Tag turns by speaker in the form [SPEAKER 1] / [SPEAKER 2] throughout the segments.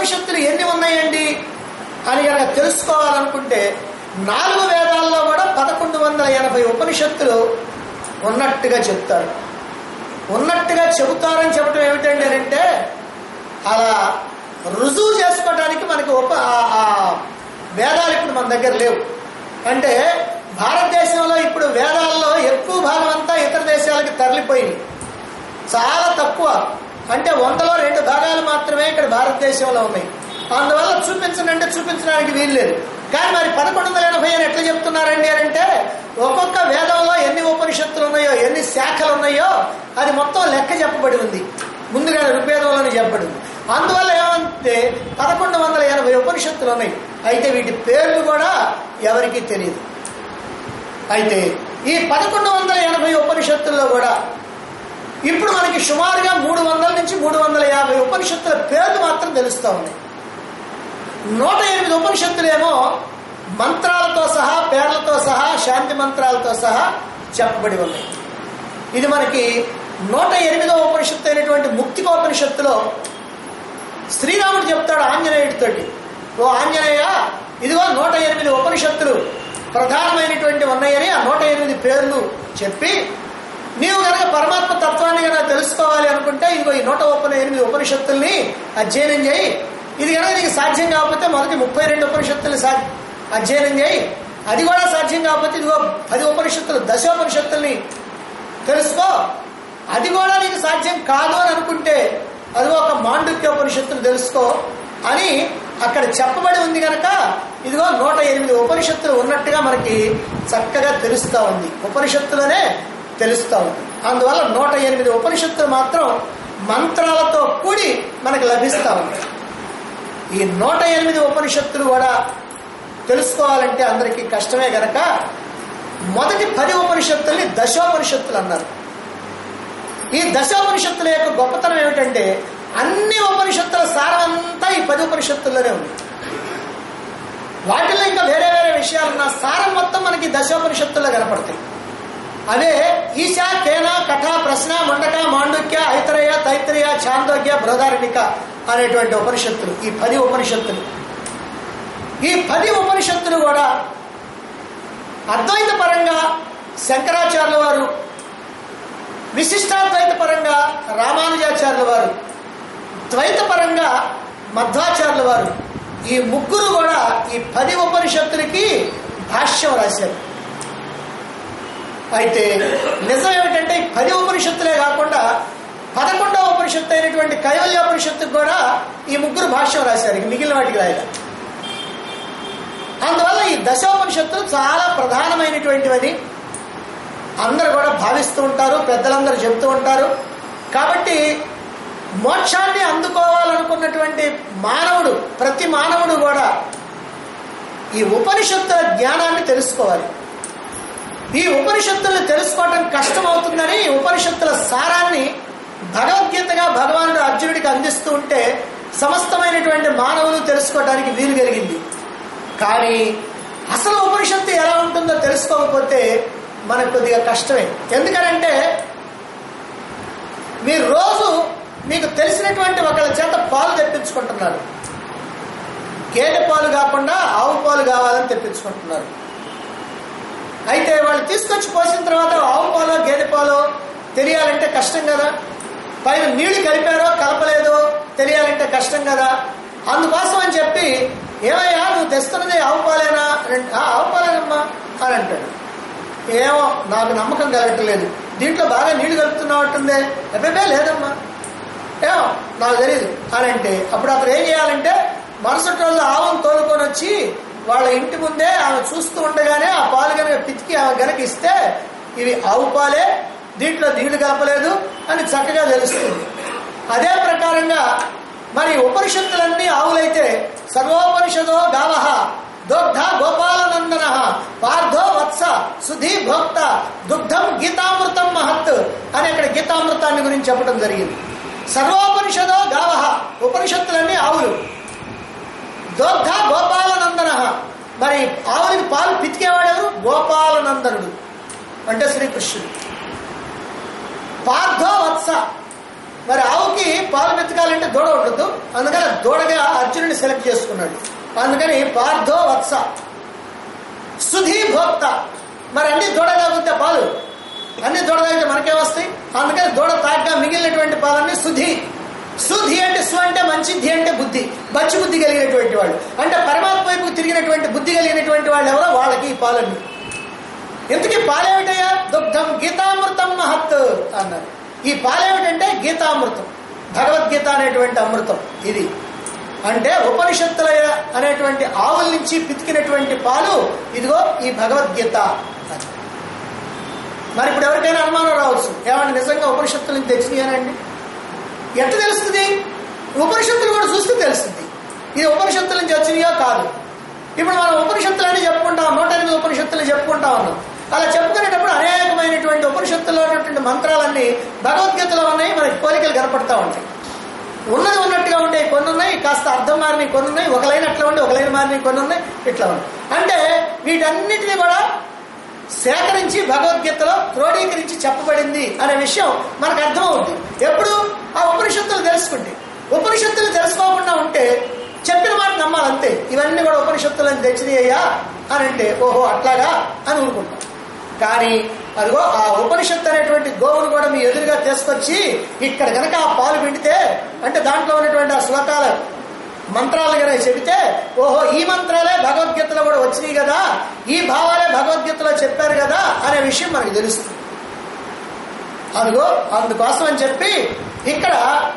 [SPEAKER 1] ఉపనిషత్తులు ఎన్ని ఉన్నాయండి అని కనుక తెలుసుకోవాలనుకుంటే నాలుగు వేదాల్లో కూడా పదకొండు వందల ఎనభై ఉపనిషత్తులు ఉన్నట్టుగా చెప్తారు ఉన్నట్టుగా చెబుతారని చెప్పడం ఏమిటండి అని అంటే అలా రుజువు చేసుకోవడానికి మనకి ఉప ఆ- ఆ వేదాలు ఇప్పుడు మన దగ్గర లేవు అంటే భారతదేశంలో ఇప్పుడు వేదాల్లో ఎక్కువ భాగం అంతా ఇతర దేశాలకు తరలిపోయింది చాలా తక్కువ అంటే వందలో రెండు భాగాలు మాత్రమే ఇక్కడ భారతదేశంలో ఉన్నాయి అందువల్ల చూపించండి అంటే చూపించడానికి వీలు లేదు కానీ మరి పదకొండు వందల ఎనభై అని ఎట్లా చెప్తున్నారండి అని అంటే ఒక్కొక్క వేదంలో ఎన్ని ఉపనిషత్తులు ఉన్నాయో ఎన్ని శాఖలు ఉన్నాయో అది మొత్తం లెక్క చెప్పబడి ఉంది ముందుగా ఋగ్వేదంలోనే చెప్పబడి ఉంది అందువల్ల ఏమంటే పదకొండు వందల ఎనభై ఉపనిషత్తులు ఉన్నాయి అయితే వీటి పేర్లు కూడా ఎవరికీ తెలియదు అయితే ఈ పదకొండు వందల ఎనభై ఉపనిషత్తుల్లో కూడా ఇప్పుడు మనకి సుమారుగా మూడు వందల నుంచి మూడు వందల యాభై ఉపనిషత్తుల పేర్లు మాత్రం తెలుస్తూ ఉన్నాయి నూట ఎనిమిది ఉపనిషత్తులేమో మంత్రాలతో సహా పేర్లతో సహా శాంతి మంత్రాలతో సహా చెప్పబడి ఉన్నాయి ఇది మనకి నూట ఎనిమిదో ఉపనిషత్తు అయినటువంటి ముక్తికోపనిషత్తులో శ్రీరాముడు చెప్తాడు ఆంజనేయుడితోటి ఓ ఆంజనేయ ఇదిగో నూట ఎనిమిది ఉపనిషత్తులు ప్రధానమైనటువంటి ఉన్నాయని ఆ నూట ఎనిమిది పేర్లు చెప్పి నీవు కనుక పరమాత్మ తత్వాన్ని కనుక తెలుసుకోవాలి అనుకుంటే ఇదిగో ఈ నూట ఉపన ఎనిమిది ఉపనిషత్తుల్ని అధ్యయనం చేయి ఇది కనుక నీకు సాధ్యం కాకపోతే మొదటి ముప్పై రెండు ఉపనిషత్తులు సా అధ్యయనం చేయి అది కూడా సాధ్యం కాకపోతే ఇదిగో పది ఉపనిషత్తులు దశోపనిషత్తుల్ని తెలుసుకో అది కూడా నీకు సాధ్యం కాదు అని అనుకుంటే అది ఒక మాండుక్య ఉపనిషత్తులు తెలుసుకో అని అక్కడ చెప్పబడి ఉంది కనుక ఇదిగో నూట ఎనిమిది ఉపనిషత్తులు ఉన్నట్టుగా మనకి చక్కగా తెలుస్తూ ఉంది ఉపనిషత్తులోనే తెలుస్తూ ఉంది అందువల్ల నూట ఎనిమిది ఉపనిషత్తులు మాత్రం మంత్రాలతో కూడి మనకు లభిస్తూ ఉంది ఈ నూట ఎనిమిది ఉపనిషత్తులు కూడా తెలుసుకోవాలంటే అందరికీ కష్టమే గనక మొదటి పది ఉపనిషత్తుల్ని దశోపనిషత్తులు అన్నారు ఈ దశోపనిషత్తుల యొక్క గొప్పతనం ఏమిటంటే అన్ని ఉపనిషత్తుల సారమంతా ఈ పది ఉపనిషత్తుల్లోనే ఉంది వాటిల్లో ఇంకా వేరే వేరే విషయాలున్న సారం మొత్తం మనకి దశోపనిషత్తుల్లో కనపడతాయి అదే ఈశా కేన కథ ప్రశ్న ముండక మాండుక్య ఐతరేయ తైత్రేయ చాందోగ్య బృహదారణిక అనేటువంటి ఉపనిషత్తులు ఈ పది ఉపనిషత్తులు ఈ పది ఉపనిషత్తులు కూడా అద్వైత పరంగా శంకరాచార్యుల వారు విశిష్టాద్వైత పరంగా రామానుజాచార్యుల వారు ద్వైత పరంగా మధ్వాచార్యుల వారు ఈ ముగ్గురు కూడా ఈ పది ఉపనిషత్తులకి భాష్యం రాశారు అయితే నిజం ఏమిటంటే ఈ పది ఉపనిషత్తులే కాకుండా పదకొండవ ఉపనిషత్తు అయినటువంటి కైవల్యోపనిషత్తుకు కూడా ఈ ముగ్గురు భాష్యం రాశారు ఇక మిగిలిన వాటికి రాయలే అందువల్ల ఈ దశోపనిషత్తులు చాలా ప్రధానమైనటువంటివని అందరు కూడా భావిస్తూ ఉంటారు పెద్దలందరూ చెబుతూ ఉంటారు కాబట్టి మోక్షాన్ని అందుకోవాలనుకున్నటువంటి మానవుడు ప్రతి మానవుడు కూడా ఈ ఉపనిషత్తుల జ్ఞానాన్ని తెలుసుకోవాలి ఈ ఉపనిషత్తుల్ని తెలుసుకోవటం కష్టమవుతుందని ఈ ఉపనిషత్తుల సారాన్ని భగవద్గీతగా భగవానుడు అర్జునుడికి అందిస్తూ ఉంటే సమస్తమైనటువంటి మానవులు తెలుసుకోవడానికి వీలు కలిగింది కానీ అసలు ఉపనిషత్తు ఎలా ఉంటుందో తెలుసుకోకపోతే మనకు కొద్దిగా కష్టమే ఎందుకనంటే మీరు రోజు మీకు తెలిసినటువంటి ఒకళ్ళ చేత పాలు తెప్పించుకుంటున్నారు గేదె పాలు కాకుండా ఆవు పాలు కావాలని తెప్పించుకుంటున్నారు అయితే వాళ్ళు తీసుకొచ్చి పోసిన తర్వాత ఆవు పాలో గేదె పాలో తెలియాలంటే కష్టం కదా పైన నీళ్లు కలిపారో కలపలేదో తెలియాలంటే కష్టం కదా అందుకోసం అని చెప్పి ఏమయ్యా నువ్వు తెస్తున్నది ఆవు పాలేనా అని అంటే, "ఆ, ఆవు పాలేనమ్మా అని అంటాడు ఏమో నాకు నమ్మకం కలగట్లేదు దీంట్లో బాగా నీళ్లు కలుపుతున్నట్టుందే అబ్బే లేదమ్మా ఏమో నాకు తెలియదు అని అంటే అప్పుడు అతను ఏం చేయాలంటే మరుసటి రోజు ఆవును తోలుకొని వచ్చి వాళ్ళ ఇంటి ముందే ఆమె చూస్తూ ఉండగానే ఆ పాలు కనుక పితికి ఆమె గనక ఇస్తే ఇవి ఆవు పాలే దీంట్లో నీళ్లు కలపలేదు అని చక్కగా తెలుస్తుంది అదే ప్రకారంగా మరి ఉపనిషత్తులన్నీ ఆవులైతే సర్వోపనిషదో గావ దోగ్ధ గోపాలనందన పార్థో వత్స సుధీ భోక్త దుగ్ధం గీతామృతం మహత్ అని అక్కడ గీతామృతాన్ని గురించి చెప్పడం జరిగింది సర్వోపనిషదో గావ ఉపనిషత్తులన్నీ ఆవులు దోగ్ధ గోపాలనందన మరి ఆవులకి పాలు పితికేవాడెవరు గోపాలనందనుడు అంటే శ్రీకృష్ణుడు పార్థో వత్స మరి ఆవుకి పాలు పితకాలంటే దూడ ఉండదు అందుకని దూడగా అర్జునుడిని సెలెక్ట్ చేసుకున్నాడు అందుకని పార్థో వత్స సుధీ భోక్త మరి అన్ని దూడ తాగితే పాలు అన్ని దూడ తాగితే మనకే వస్తాయి అందుకని దూడ తాగ్గా మిగిలినటువంటి పాలన్నీ సుధి సుధి అంటే సు అంటే మంచి ధి అంటే బుద్ధి మంచి బుద్ధి కలిగినటువంటి వాళ్ళు అంటే పరమాత్మ వైపు తిరిగినటువంటి బుద్ధి కలిగినటువంటి వాళ్ళు ఎవరో వాళ్ళకి ఈ పాలన్నీ ఎందుకు పాలేమిటయ్యా దుగ్ధం గీతామృతం మహత్ అన్నారు ఈ పాలేమిటంటే గీతామృతం భగవద్గీత అనేటువంటి అమృతం ఇది అంటే ఉపనిషత్తుల అనేటువంటి ఆవుల నుంచి పితికినటువంటి పాలు ఇదిగో ఈ భగవద్గీత అని. మరి ఇప్పుడు ఎవరికైనా అనుమానం రావచ్చు ఏమంటే నిజంగా ఉపనిషత్తుల నుంచి తెచ్చినాయనండి ఎట్లా తెలుస్తుంది ఉపనిషత్తులు కూడా చూస్తే తెలుస్తుంది ఇది ఉపనిషత్తుల నుంచి వచ్చినాయో కాదు ఇప్పుడు మనం ఉపనిషత్తులు అని చెప్పుకుంటాం నూట ఎనిమిది ఉపనిషత్తులు చెప్పుకుంటా ఉన్నాం అలా చెప్పుకునేటప్పుడు అనేకమైనటువంటి ఉపనిషత్తుల్లో ఉన్నటువంటి మంత్రాలన్నీ భగవద్గీతలో ఉన్నాయి మనకి పోలికలు కనపడతా ఉంటాయి ఉన్నది ఉన్నట్టుగా ఉండే కొన్ని ఉన్నాయి కాస్త అర్థం మారినవి కొన్ని ఉన్నాయి ఒక లైన్ అట్లా ఉండి ఒక లైన్ మారినవి కొన్ని ఉన్నాయి ఇట్లా ఉన్నాయి అంటే వీటన్నిటిని కూడా సేకరించి భగవద్గీతలో క్రోడీకరించి చెప్పబడింది అనే విషయం మనకు అర్థమవుతుంది ఎప్పుడు ఆ ఉపనిషత్తులు తెలుసుకుంటే ఉపనిషత్తులు తెలుసుకోకుండా ఉంటే చెప్పిన మాట నమ్మాలంతే ఇవన్నీ కూడా ఉపనిషత్తులను తెచ్చినాయ్యా అని అంటే ఓహో అట్లాగా అని ఊరుకుంటాం కానీ అదిగో ఆ ఉపనిషత్తు అనేటువంటి గోవును కూడా మీ ఎదురుగా తీసుకొచ్చి ఇక్కడ గనక ఆ పాలు పిండితే అంటే దాంట్లో ఉన్నటువంటి ఆ శ్లోకాల మంత్రాలు కనుక చెబితే ఓహో ఈ మంత్రాలే భగవద్గీతలో కూడా వచ్చినాయి కదా ఈ భావాలే భగవద్గీతలో చెప్పారు కదా అనే విషయం మనకు తెలుస్తుంది అదిగో అందుకోసం అని చెప్పి ఇక్కడ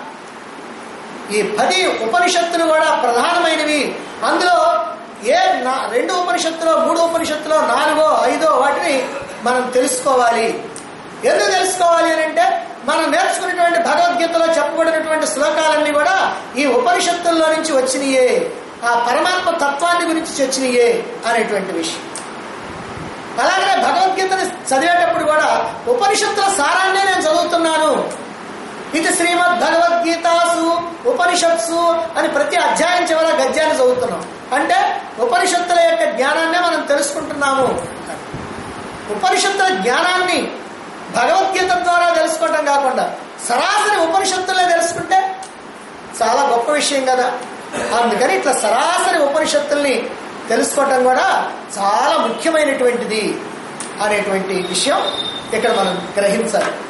[SPEAKER 1] ఈ పది ఉపనిషత్తులు కూడా ప్రధానమైనవి అందులో ఏ నా రెండు ఉపనిషత్తులో మూడు ఉపనిషత్తులో నాలుగో ఐదో వాటిని మనం తెలుసుకోవాలి ఎందుకు తెలుసుకోవాలి అని అంటే మనం నేర్చుకున్నటువంటి భగవద్గీతలో చెప్పబడినటువంటి శ్లోకాలన్నీ కూడా ఈ ఉపనిషత్తుల్లో నుంచి వచ్చినాయే ఆ పరమాత్మ తత్వాన్ని గురించి వచ్చినాయే అనేటువంటి విషయం అలాగే భగవద్గీతని చదివేటప్పుడు కూడా ఉపనిషత్తుల సారాన్నే నేను చదువుతున్నాను ఇది శ్రీమద్ భగవద్గీతాసు ఉపనిషత్సు అని ప్రతి అధ్యాయం చివర గద్యాన్ని చదువుతున్నాం అంటే ఉపనిషత్తుల యొక్క జ్ఞానాన్నే మనం తెలుసుకుంటున్నాము ఉపనిషత్తుల జ్ఞానాన్ని భగవద్గీత ద్వారా తెలుసుకోవటం కాకుండా సరాసరి ఉపనిషత్తులే తెలుసుకుంటే చాలా గొప్ప విషయం కదా అందుకని ఇట్లా సరాసరి ఉపనిషత్తుల్ని తెలుసుకోవటం కూడా చాలా ముఖ్యమైనటువంటిది అనేటువంటి విషయం ఇక్కడ మనం గ్రహించాలి